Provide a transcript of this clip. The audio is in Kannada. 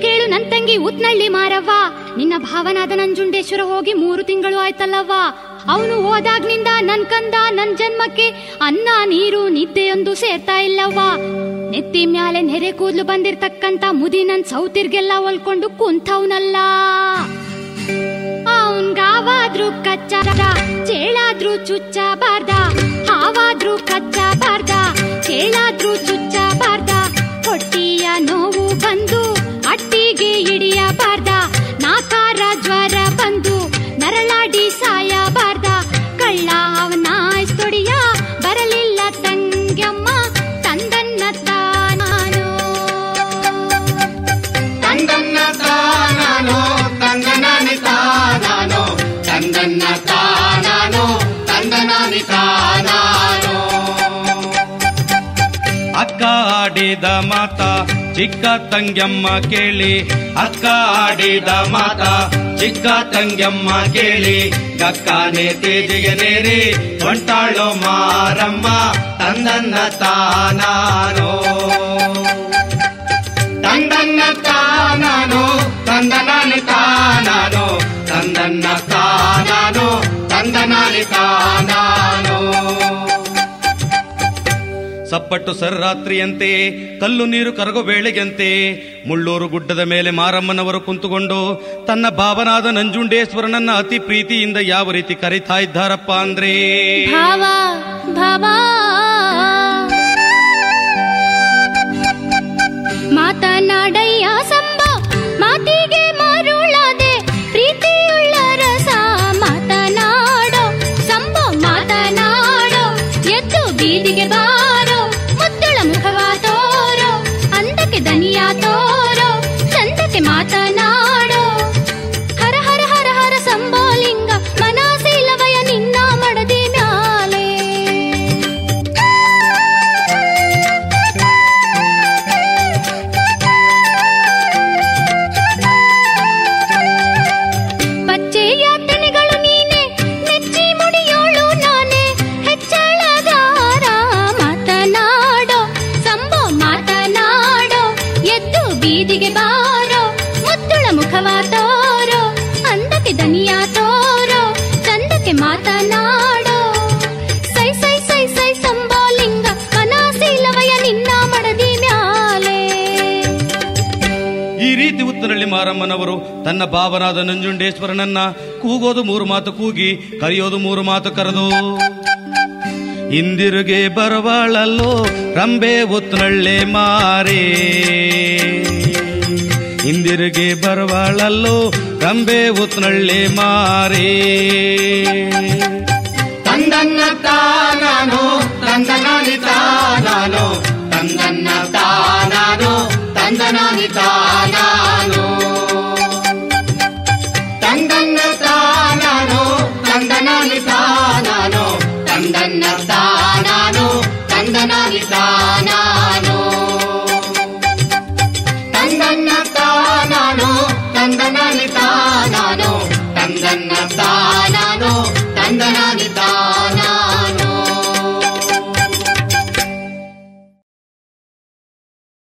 ಕೇಳು ನನ್ ತಂಗಿ ಉತ್ನಳ್ಳಿ ಮಾರವ್ವ ನಿನ್ನ ಭಾವನಾದ ನಂಜುಂಡೇಶ್ವರ ಹೋಗಿ ಮೂರು ತಿಂಗಳು ಆಯ್ತಲ್ಲವ್ವ ಅವನು ಹೋದಾಗ್ನಿಂದ ನನ್ ಕಂದ ನನ್ ಜನ್ಮಕ್ಕೆ ಅನ್ನ ನೀರು ನಿದ್ದೆಯೊಂದು ಸೇರ್ತಾ ಇಲ್ಲವ್ವ ನೆತ್ತಿ ಮ್ಯಾಲೆ ನೆರೆ ಕೂದ್ಲು ಬಂದಿರ್ತಕ್ಕಂತ ಮುದಿ ನನ್ ಸೌತಿರ್ಗೆಲ್ಲ ಹೊಲ್ಕೊಂಡು ಕುಂತವ್ನಲ್ಲ ಅವನ್ಗಾವಾದ್ರೂ ಕಚ್ಚ ಚೇಳಾದ್ರೂ ಚುಚ್ಚ ಬಾರ್ದ ಹಾವಾದ್ರೂ ಕಚ್ಚ ಬಾರ್ದ ಚೇಳಾದ್ರೂ ಚುಚ್ಚ ಬಾರ್ದ ಹೊಟ್ಟಿಯ ನೋವು ಬಂದು ಅಟ್ಟಿಗೆ ಹಿಡಿಯಬಾರ್ದ ನಾಕಾರ ಜ್ವರ ಬಂದು ನರಳಾಡಿ ಸಾಯಬಾರ್ದ ಕಳ್ಳ ಅವನ ತೊಡಿಯ ಬರಲಿಲ್ಲ ತಂಗ್ಯಮ್ಮ ತಂದನ್ನ ತಾನಾನೋ ತಂದನ್ನ ತಾನಾನೋ ತಂದನಾನಿ ತಾನಾನೋ ತಂದನ್ನ ತಾನಾನೋ ತಂದನಾನಿ ತಾನಾನೋ ಅಕ್ಕ ಆಡಿದ ಮಾತ ಚಿಕ್ಕ ತಂಗ್ಯಮ್ಮ ಕೇಳಿ ಅಕ್ಕ ಆಡಿದ ಮಾತ ಚಿಕ್ಕ ತಂಗ್ಯಮ್ಮ ಕೇಳಿ ಗಕ್ಕನೆ ತೇಜಿಗೆ ನೇರಿ ಹೊಂಟಾಳೋ ಮಾರಮ್ಮ ತಂದನ್ನ ತಾನಾನೋ ತಂದನ್ನ ತಾನಾನೋ ತಂದನಾನಿ ತಾನಾನೋ ತಂದನ್ನ ತಾನಾನೋ ತಂದನಾನಿ ತಾನಾನೋ ಸಪ್ಪಟ್ಟು ಸರ್ರಾತ್ರಿಯಂತೆ ಕಲ್ಲು ನೀರು ಕರಗೋ ವೇಳೆಗಂತೆ ಮುಳ್ಳೂರು ಗುಡ್ಡದ ಮೇಲೆ ಮಾರಮ್ಮನವರು ಕುಂತುಕೊಂಡು ತನ್ನ ಭಾವನಾದ ನಂಜುಂಡೇಶ್ವರನನ್ನ ಅತಿ ಪ್ರೀತಿಯಿಂದ ಯಾವ ರೀತಿ ಕರಿತಾ ಇದ್ದಾರಪ್ಪ ಅಂದ್ರೆ ಭಾವ ಭಾವ ಮಾತನಾಡಯ್ಯ ಸಂಬ ಮಾತಿಗೆ ಮರುಳದೆ ಪ್ರೀತಿಯುಳ್ಳ ರಸ ಮಾತನಾಡೋ ಸಂಬ ಮಾತನಾಡೋ ಎದ್ದು ಬೀದಿಗೆ ಬಾರೋ ಮುದ್ದುಳ ಮುಖವ ತೋರೋ ಅಂದಕ್ಕೆ ದನಿಯ ತೋರೋ ಚಂದಕ್ಕೆ ಮಾತನಾಡೋ ಹರ ಹರ ಹರ ಹರ ಸಂಬೋಲಿಂಗ ಮನಸಿಲ್ಲವಯ ನಿನ್ನ ಮಡದಿ ಮ್ಯಾಲೆ ಬಚ್ಚೆಯ ತೆನೆಗಳು ನೀನೆ ನೆಚ್ಚಿ ಮುಡಿಯೋಳು ನಾನೇ ಹೆಚ್ಚಳಗಾರ ಮಾತನಾಡೋ ಸಂಬೋ ಮಾತನಾಡೋ ಎದ್ದು ಬೀದಿಗೆ ಬಾರೋ ಮುದ್ದುಳ ಮುಖವ ತೋರೋ ಅಂದಕ್ಕೆ ದನಿಯ ತೋರೋ ಚಂದಕ್ಕೆ ಮಾತನಾಡೋ ಸೈ ಸೈ ಸೈ ಸೈ ಸಂಬೋಲಿಂಗ ಮನಸಿಲ್ಲವಯ ನಿನ್ನ ಮಡದಿ ಮ್ಯಾಲೆ ಈ ರೀತಿ ಉತ್ತರಳ್ಳಿ ಮಾರಮ್ಮನವರು ತನ್ನ ಭಾವನಾದ ನಂಜುಂಡೇಶ್ವರನನ್ನ ಕೂಗೋದು ಮೂರು ಮಾತು ಕೂಗಿ ಕರೆಯೋದು ಮೂರು ಮಾತು ಕರೆದು ಇಂದಿರುಗೆ ಬರವಾಳಲ್ಲೋ ರಂಬೆ ಉತ್ತರಳ್ಳೆ ಮಾರೇ ಇಂದಿರುಗೆ ಬರವಾಳಲ್ಲೋ ರಂಬೆ ಉತ್ತರಳ್ಳೆ ಮಾರೇ ತಂದನ್ನ ತಾನಾನೋ ತಂದನಾನಿ ತಾನಾನೋ ತಂದನ್ನ ತಾನಾನೋ ತಂದನಾನಿ ತಾನಾನೋ